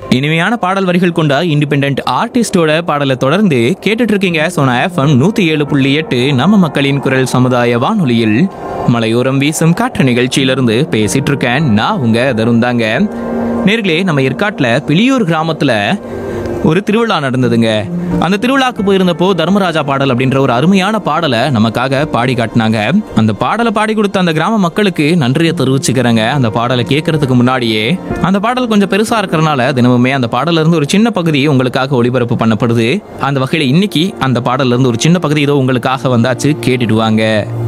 இனிமையான பாடல் வரிகள் கொண்ட இண்டிபெண்ட் ஆர்டிஸ்டோட பாடலை தொடர்ந்து கேட்டுட்டு இருக்கீங்க சோனா எஃப்எம் நூத்தி ஏழு புள்ளி எட்டு நம்ம மக்களின் குரல் சமுதாய வானொலியில் மலையோரம் வீசும் காற்று நிகழ்ச்சியிலிருந்து பேசிட்டு இருக்கேன் நான் உங்க தருந்தாங்க நேர்களே நம்ம ஏற்காட்டுல பிளியூர் கிராமத்துல ஒரு திருவிழா நடந்ததுங்க அந்த திருவிழாக்கு போயிருந்தப்போ தர்மராஜா பாடல் அப்படின்ற ஒரு அருமையான பாடலை நமக்காக பாடி காட்டினாங்க அந்த பாடலை பாடி கொடுத்த அந்த கிராம மக்களுக்கு நன்றியை தெரிவிச்சுக்கிறேங்க அந்த பாடலை கேட்கறதுக்கு முன்னாடியே அந்த பாடல் கொஞ்சம் பெருசா இருக்கிறனால தினமுமே அந்த பாடல்ல இருந்து ஒரு சின்ன பகுதி உங்களுக்காக ஒளிபரப்பு பண்ணப்படுது அந்த வகையில இன்னைக்கு அந்த பாடல்ல இருந்து ஒரு சின்ன பகுதி ஏதோ உங்களுக்காக வந்தாச்சு கேட்டுடுவாங்க